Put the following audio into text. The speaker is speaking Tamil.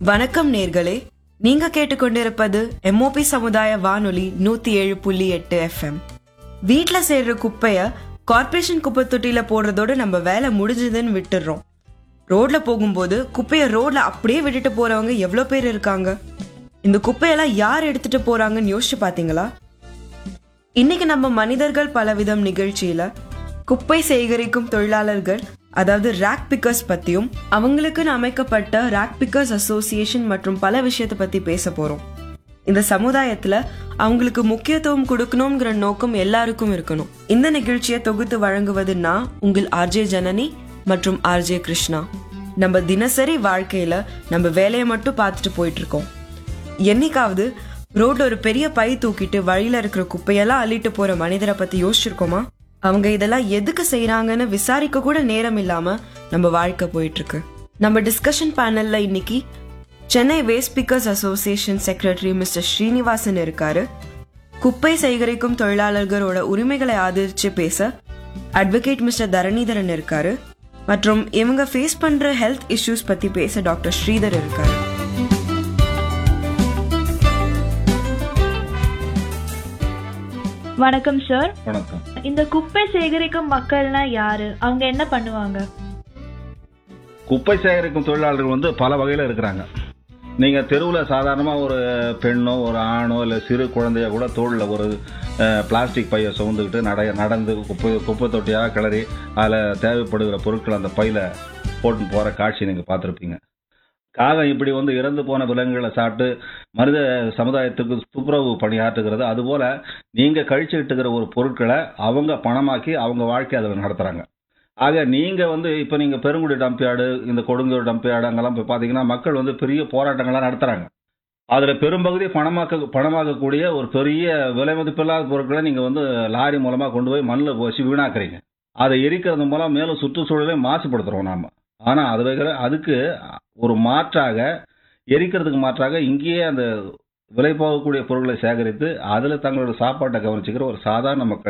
வணக்கம் நேர்களே நீங்க கேட்டுக்கொண்டிருப்பது எம்ஓபி சமுதாய வானொலி நூத்தி ஏழு புள்ளி எட்டு எஃப்எம் வீட்ல சேர்ற குப்பைய கார்ப்பரேஷன் குப்பை தொட்டியில போடுறதோட நம்ம வேலை முடிஞ்சதுன்னு விட்டுடுறோம் ரோட்ல போகும்போது குப்பைய ரோட்ல அப்படியே விட்டுட்டு போறவங்க எவ்வளவு பேர் இருக்காங்க இந்த குப்பையெல்லாம் யார் எடுத்துட்டு போறாங்கன்னு யோசிச்சு பாத்தீங்களா இன்னைக்கு நம்ம மனிதர்கள் பலவிதம் நிகழ்ச்சியில குப்பை சேகரிக்கும் தொழிலாளர்கள் அதாவது ரேக் பிக்கர்ஸ் பத்தியும் அவங்களுக்குன்னு அமைக்கப்பட்ட ரேக் பிக்கர்ஸ் அசோசியேஷன் மற்றும் பல விஷயத்தை பத்தி பேச போறோம் இந்த சமுதாயத்துல அவங்களுக்கு முக்கியத்துவம் கொடுக்கணுங்கிற நோக்கம் எல்லாருக்கும் இருக்கணும் இந்த நிகழ்ச்சியை தொகுத்து வழங்குவது நான் உங்கள் ஆர்ஜே ஜனனி மற்றும் ஆர்ஜே கிருஷ்ணா நம்ம தினசரி வாழ்க்கையில நம்ம வேலையை மட்டும் பார்த்துட்டு போயிட்டு இருக்கோம் என்னைக்காவது ரோட்ல ஒரு பெரிய பை தூக்கிட்டு வழியில இருக்கிற குப்பையெல்லாம் அள்ளிட்டு போற மனிதரை பத்தி யோசிச்சிருக்கோமா அவங்க இதெல்லாம் எதுக்கு செய்யறாங்கன்னு விசாரிக்க கூட நேரம் இல்லாம நம்ம வாழ்க்கை போயிட்டு இருக்கு நம்ம டிஸ்கஷன் பேனல்ல இன்னைக்கு Chennai waste pickers association secretary mister Srinivasan இருக்காரு குப்பை சேகரிக்கும் தொழிலாளர்களோட உரிமைகளை ஆதரிச்சு பேச அட்வொகேட் மிஸ்டர் தரணிதரன் இருக்காரு மற்றும் இவங்க ஃபேஸ் பண்ற ஹெல்த் இஷ்யூஸ் பத்தி பேச டாக்டர் ஸ்ரீதர் இருக்காரு வணக்கம் சார் வணக்கம் இந்த குப்பை சேகரிக்கும் மக்கள்னா யாரு அவங்க என்ன பண்ணுவாங்க குப்பை சேகரிக்கும் தொழிலாளர்கள் வந்து பல வகையில் இருக்கிறாங்க நீங்க தெருவில் சாதாரணமாக ஒரு பெண்ணோ ஒரு ஆணோ இல்லை சிறு குழந்தைய கூட தோளில் ஒரு அஹ், பிளாஸ்டிக் பையை சுமந்துக்கிட்டு நட நடந்து குப்பை குப்பை தொட்டியாக கிளறி அதில் தேவைப்படுகிற பொருட்கள் அந்த பையில் போட்டு போகிற காட்சி நீங்கள் பார்த்துருப்பீங்க காகம் இப்படி வந்து இறந்து போன விலங்குகளை சாப்பிட்டு மனித சமுதாயத்துக்கு துப்புரவு பணியாற்றுகிறது அதுபோல நீங்க கழிச்சுக்கிட்டு இருக்கிற ஒரு பொருட்களை அவங்க பணமாக்கி அவங்க வாழ்க்கை அதில் நடத்துறாங்க ஆக நீங்க வந்து இப்ப நீங்க பெருங்குடி டம்பியாடு இந்த கொடுங்கூர் டம்பியாடு அங்கெல்லாம் போய் பாத்தீங்கன்னா மக்கள் வந்து பெரிய போராட்டங்கள்லாம் நடத்துறாங்க அதுல பெரும்பகுதி பணமாக்க பணமாக்கக்கூடிய ஒரு பெரிய விலை மதிப்பில்லாத பொருட்களை நீங்க வந்து லாரி மூலமா கொண்டு போய் மண்ணில் வச்சு வீணாக்குறீங்க அதை எரிக்கிறது மூலம் மேலும் சுற்றுச்சூழலை மாசுபடுத்துறோம் நாம ஆனா அது வைக்கிற- அதுக்கு ஒரு மாற்றாக எரிக்கிறதுக்கு மாற்றாக இங்கேயே அந்த விலை போகக்கூடிய பொருட்களை சேகரித்து அதுல தங்களோட சாப்பாட்டை கவனிச்சுக்கிற ஒரு சாதாரண மக்கள்